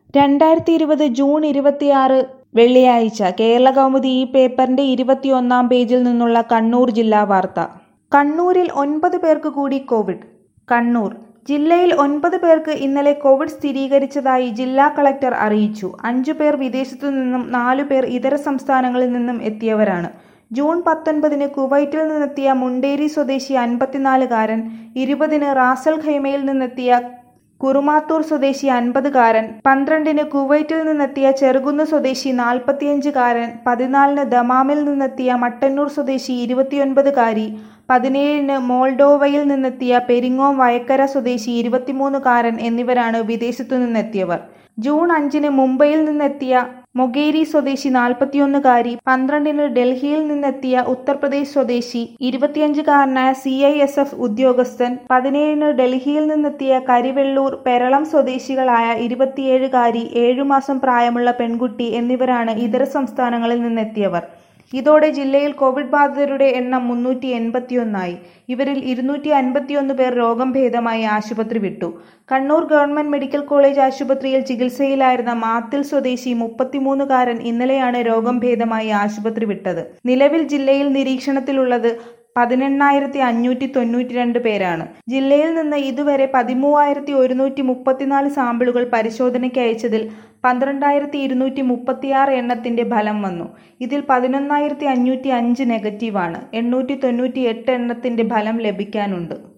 രണ്ടായിരത്തി ഇരുപത് ജൂൺ ഇരുപത്തിയാറ് വെള്ളിയാഴ്ച കേരളകൗമുദി ഈ പേപ്പറിന്റെ ഇരുപത്തിയൊന്നാം പേജിൽ നിന്നുള്ള കണ്ണൂർ ജില്ലാ വാർത്ത കണ്ണൂരിൽ ഒൻപത് പേർക്ക് കൂടി കോവിഡ് കണ്ണൂർ ജില്ലയിൽ ഒൻപത് പേർക്ക് ഇന്നലെ കോവിഡ് സ്ഥിരീകരിച്ചതായി ജില്ലാ കളക്ടർ അറിയിച്ചു അഞ്ചു പേർ വിദേശത്തു നിന്നും നാലു പേർ ഇതര സംസ്ഥാനങ്ങളിൽ നിന്നും എത്തിയവരാണ് ജൂൺ പത്തൊൻപതിന് കുവൈറ്റിൽ നിന്നെത്തിയ മുണ്ടേരി സ്വദേശി അൻപത്തിനാലുകാരൻ ഇരുപതിന് റാസൽ ഖൈമയിൽ നിന്നെത്തിയ കുറുമാത്തൂർ സ്വദേശി അൻപതുകാരൻ പന്ത്രണ്ടിന് കുവൈറ്റിൽ നിന്നെത്തിയ ചെറുകുന്ന് സ്വദേശി നാൽപ്പത്തിയഞ്ചുകാരൻ പതിനാലിന് ദമാമിൽ നിന്നെത്തിയ മട്ടന്നൂർ സ്വദേശി ഇരുപത്തിയൊൻപതുകാരി പതിനേഴിന് മോൾഡോവയിൽ നിന്നെത്തിയ പെരിങ്ങോം വയക്കര സ്വദേശി ഇരുപത്തിമൂന്നുകാരൻ എന്നിവരാണ് വിദേശത്തു നിന്നെത്തിയവർ ജൂൺ അഞ്ചിന് മുംബൈയിൽ നിന്നെത്തിയ മൊഗേരി സ്വദേശി നാൽപ്പത്തിയൊന്നുകാരി പന്ത്രണ്ടിന് ഡൽഹിയിൽ നിന്നെത്തിയ ഉത്തർപ്രദേശ് സ്വദേശി ഇരുപത്തിയഞ്ചുകാരനായ സി ഐ എസ് എഫ് ഉദ്യോഗസ്ഥൻ പതിനേഴിന് ഡൽഹിയിൽ നിന്നെത്തിയ കരിവെള്ളൂർ പെരളം സ്വദേശികളായ ഇരുപത്തിയേഴുകാരി ഏഴുമാസം പ്രായമുള്ള പെൺകുട്ടി എന്നിവരാണ് ഇതര സംസ്ഥാനങ്ങളിൽ നിന്നെത്തിയവർ ഇതോടെ ജില്ലയിൽ കോവിഡ് ബാധിതരുടെ എണ്ണം മുന്നൂറ്റി എൺപത്തിയൊന്നായി ഇവരിൽ ഇരുന്നൂറ്റി അൻപത്തിയൊന്ന് പേർ രോഗം ഭേദമായി ആശുപത്രി വിട്ടു കണ്ണൂർ ഗവൺമെന്റ് മെഡിക്കൽ കോളേജ് ആശുപത്രിയിൽ ചികിത്സയിലായിരുന്ന മാത്തിൽ സ്വദേശി മുപ്പത്തിമൂന്നുകാരൻ ഇന്നലെയാണ് രോഗം ഭേദമായി ആശുപത്രി വിട്ടത് നിലവിൽ ജില്ലയിൽ നിരീക്ഷണത്തിലുള്ളത് പതിനെണ്ണായിരത്തി അഞ്ഞൂറ്റി തൊണ്ണൂറ്റി രണ്ട് പേരാണ് ജില്ലയിൽ നിന്ന് ഇതുവരെ പതിമൂവായിരത്തി ഒരുന്നൂറ്റി മുപ്പത്തിനാല് സാമ്പിളുകൾ പരിശോധനയ്ക്ക് അയച്ചതിൽ പന്ത്രണ്ടായിരത്തി ഇരുന്നൂറ്റി മുപ്പത്തിയാറ് എണ്ണത്തിന്റെ ഫലം വന്നു ഇതിൽ പതിനൊന്നായിരത്തി അഞ്ഞൂറ്റി അഞ്ച് നെഗറ്റീവാണ് എണ്ണൂറ്റി തൊണ്ണൂറ്റി എട്ട് എണ്ണത്തിന്റെ ഫലം ലഭിക്കാനുണ്ട്